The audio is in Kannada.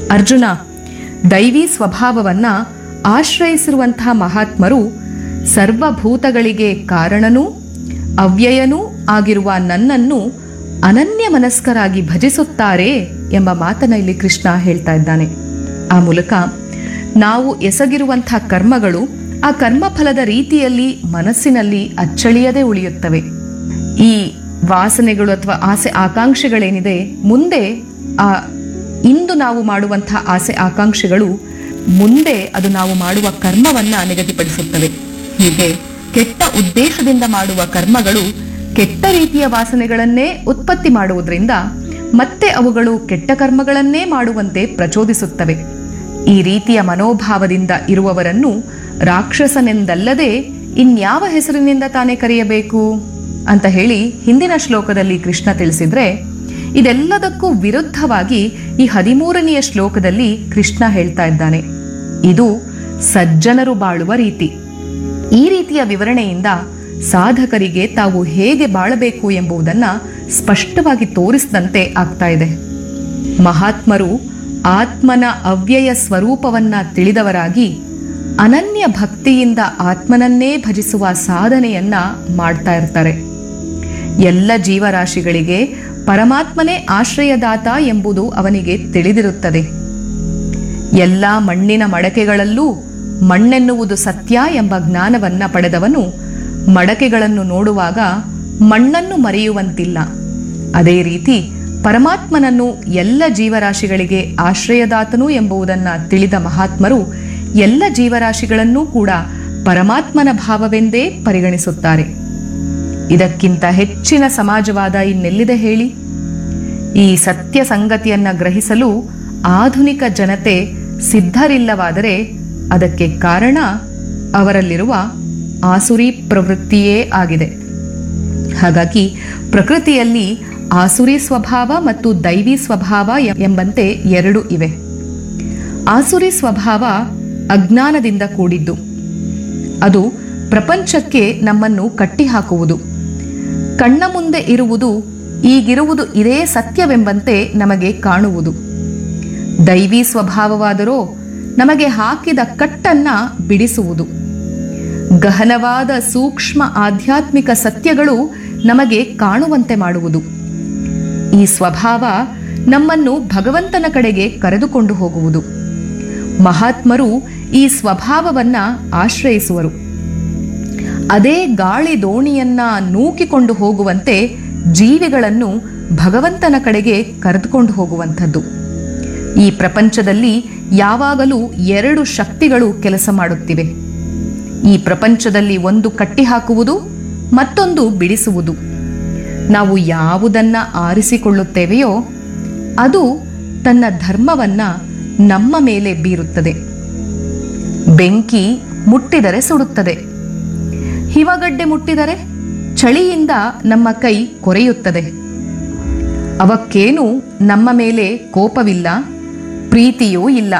ಅರ್ಜುನ ದೈವಿ ಸ್ವಭಾವವನ್ನ ಆಶ್ರಯಿಸಿರುವಂತಹ ಮಹಾತ್ಮರು ಸರ್ವಭೂತಗಳಿಗೆ ಕಾರಣನೂ ಅವ್ಯಯನೂ ಆಗಿರುವ ನನ್ನನ್ನು ಅನನ್ಯ ಮನಸ್ಕರಾಗಿ ಭಜಿಸುತ್ತಾರೆ ಎಂಬ ಮಾತನ್ನ ಇಲ್ಲಿ ಕೃಷ್ಣ ಹೇಳ್ತಾ ಇದ್ದಾನೆ ಆ ಮೂಲಕ ನಾವು ಎಸಗಿರುವಂಥ ಕರ್ಮಗಳು ಆ ಕರ್ಮಫಲದ ರೀತಿಯಲ್ಲಿ ಮನಸ್ಸಿನಲ್ಲಿ ಅಚ್ಚಳಿಯದೆ ಉಳಿಯುತ್ತವೆ ಈ ವಾಸನೆಗಳು ಅಥವಾ ಆಸೆ ಆಕಾಂಕ್ಷೆಗಳೇನಿದೆ ಮುಂದೆ ಆ ಇಂದು ನಾವು ಮಾಡುವಂತಹ ಆಸೆ ಆಕಾಂಕ್ಷೆಗಳು ಮುಂದೆ ಅದು ನಾವು ಮಾಡುವ ಕರ್ಮವನ್ನ ನಿಗದಿಪಡಿಸುತ್ತವೆ ಹೀಗೆ ಕೆಟ್ಟ ಉದ್ದೇಶದಿಂದ ಮಾಡುವ ಕರ್ಮಗಳು ಕೆಟ್ಟ ರೀತಿಯ ವಾಸನೆಗಳನ್ನೇ ಉತ್ಪತ್ತಿ ಮಾಡುವುದರಿಂದ ಮತ್ತೆ ಅವುಗಳು ಕೆಟ್ಟ ಕರ್ಮಗಳನ್ನೇ ಮಾಡುವಂತೆ ಪ್ರಚೋದಿಸುತ್ತವೆ ಈ ರೀತಿಯ ಮನೋಭಾವದಿಂದ ಇರುವವರನ್ನು ರಾಕ್ಷಸನೆಂದಲ್ಲದೆ ಇನ್ಯಾವ ಹೆಸರಿನಿಂದ ತಾನೇ ಕರೆಯಬೇಕು ಅಂತ ಹೇಳಿ ಹಿಂದಿನ ಶ್ಲೋಕದಲ್ಲಿ ಕೃಷ್ಣ ತಿಳಿಸಿದ್ರೆ ಇದೆಲ್ಲದಕ್ಕೂ ವಿರುದ್ಧವಾಗಿ ಈ ಹದಿಮೂರನೆಯ ಶ್ಲೋಕದಲ್ಲಿ ಕೃಷ್ಣ ಹೇಳ್ತಾ ಇದ್ದಾನೆ ಇದು ಸಜ್ಜನರು ಬಾಳುವ ರೀತಿ ಈ ರೀತಿಯ ವಿವರಣೆಯಿಂದ ಸಾಧಕರಿಗೆ ತಾವು ಹೇಗೆ ಬಾಳಬೇಕು ಎಂಬುದನ್ನ ಸ್ಪಷ್ಟವಾಗಿ ತೋರಿಸಿದಂತೆ ಆಗ್ತಾ ಇದೆ ಮಹಾತ್ಮರು ಆತ್ಮನ ಅವ್ಯಯ ಸ್ವರೂಪವನ್ನ ತಿಳಿದವರಾಗಿ ಅನನ್ಯ ಭಕ್ತಿಯಿಂದ ಆತ್ಮನನ್ನೇ ಭಜಿಸುವ ಸಾಧನೆಯನ್ನ ಮಾಡ್ತಾ ಇರ್ತಾರೆ ಎಲ್ಲ ಜೀವರಾಶಿಗಳಿಗೆ ಪರಮಾತ್ಮನೇ ಆಶ್ರಯದಾತ ಎಂಬುದು ಅವನಿಗೆ ತಿಳಿದಿರುತ್ತದೆ ಎಲ್ಲ ಮಣ್ಣಿನ ಮಡಕೆಗಳಲ್ಲೂ ಮಣ್ಣೆನ್ನುವುದು ಸತ್ಯ ಎಂಬ ಜ್ಞಾನವನ್ನ ಪಡೆದವನು ಮಡಕೆಗಳನ್ನು ನೋಡುವಾಗ ಮಣ್ಣನ್ನು ಮರೆಯುವಂತಿಲ್ಲ ಅದೇ ರೀತಿ ಪರಮಾತ್ಮನನ್ನು ಎಲ್ಲ ಜೀವರಾಶಿಗಳಿಗೆ ಆಶ್ರಯದಾತನು ಎಂಬುದನ್ನ ತಿಳಿದ ಮಹಾತ್ಮರು ಎಲ್ಲ ಜೀವರಾಶಿಗಳನ್ನೂ ಕೂಡ ಪರಮಾತ್ಮನ ಭಾವವೆಂದೇ ಪರಿಗಣಿಸುತ್ತಾರೆ ಇದಕ್ಕಿಂತ ಹೆಚ್ಚಿನ ಸಮಾಜವಾದ ಇನ್ನೆಲ್ಲಿದೆ ಹೇಳಿ ಈ ಸತ್ಯ ಸಂಗತಿಯನ್ನ ಗ್ರಹಿಸಲು ಆಧುನಿಕ ಜನತೆ ಸಿದ್ಧರಿಲ್ಲವಾದರೆ ಅದಕ್ಕೆ ಕಾರಣ ಅವರಲ್ಲಿರುವ ಆಸುರಿ ಪ್ರವೃತ್ತಿಯೇ ಆಗಿದೆ ಹಾಗಾಗಿ ಪ್ರಕೃತಿಯಲ್ಲಿ ಆಸುರಿ ಸ್ವಭಾವ ಮತ್ತು ದೈವಿ ಸ್ವಭಾವ ಎ- ಎಂಬಂತೆ ಎರಡು ಇವೆ ಆಸುರಿ ಸ್ವಭಾವ ಅಜ್ಞಾನದಿಂದ ಕೂಡಿದ್ದು ಅದು ಪ್ರಪಂಚಕ್ಕೆ ನಮ್ಮನ್ನು ಕಟ್ಟಿಹಾಕುವುದು ಕಣ್ಣ ಮುಂದೆ ಇರುವುದು ಈಗಿರುವುದು ಇದೇ ಸತ್ಯವೆಂಬಂತೆ ನಮಗೆ ಕಾಣುವುದು ದೈವಿ ಸ್ವಭಾವವಾದರೂ ನಮಗೆ ಹಾಕಿದ ಕಟ್ಟನ್ನ ಬಿಡಿಸುವುದು ಗಹನವಾದ ಸೂಕ್ಷ್ಮ ಆಧ್ಯಾತ್ಮಿಕ ಸತ್ಯಗಳು ನಮಗೆ ಕಾಣುವಂತೆ ಮಾಡುವುದು ಈ ಸ್ವಭಾವ ನಮ್ಮನ್ನು ಭಗವಂತನ ಕಡೆಗೆ ಕರೆದುಕೊಂಡು ಹೋಗುವುದು ಮಹಾತ್ಮರು ಈ ಸ್ವಭಾವವನ್ನ ಆಶ್ರಯಿಸುವರು ಅದೇ ಗಾಳಿ ದೋಣಿಯನ್ನ ನೂಕಿಕೊಂಡು ಹೋಗುವಂತೆ ಜೀವಿಗಳನ್ನು ಭಗವಂತನ ಕಡೆಗೆ ಕರೆದುಕೊಂಡು ಹೋಗುವಂಥದ್ದು ಈ ಪ್ರಪಂಚದಲ್ಲಿ ಯಾವಾಗಲೂ ಎರಡು ಶಕ್ತಿಗಳು ಕೆಲಸ ಮಾಡುತ್ತಿವೆ ಈ ಪ್ರಪಂಚದಲ್ಲಿ ಒಂದು ಕಟ್ಟಿಹಾಕುವುದು ಮತ್ತೊಂದು ಬಿಡಿಸುವುದು ನಾವು ಯಾವುದನ್ನ ಆರಿಸಿಕೊಳ್ಳುತ್ತೇವೆಯೋ ಅದು ತನ್ನ ಧರ್ಮವನ್ನ ನಮ್ಮ ಮೇಲೆ ಬೀರುತ್ತದೆ ಬೆಂಕಿ ಮುಟ್ಟಿದರೆ ಸುಡುತ್ತದೆ ಹಿಮಗಡ್ಡೆ ಮುಟ್ಟಿದರೆ ಚಳಿಯಿಂದ ನಮ್ಮ ಕೈ ಕೊರೆಯುತ್ತದೆ ಅವಕ್ಕೇನು ನಮ್ಮ ಮೇಲೆ ಕೋಪವಿಲ್ಲ ಪ್ರೀತಿಯೂ ಇಲ್ಲ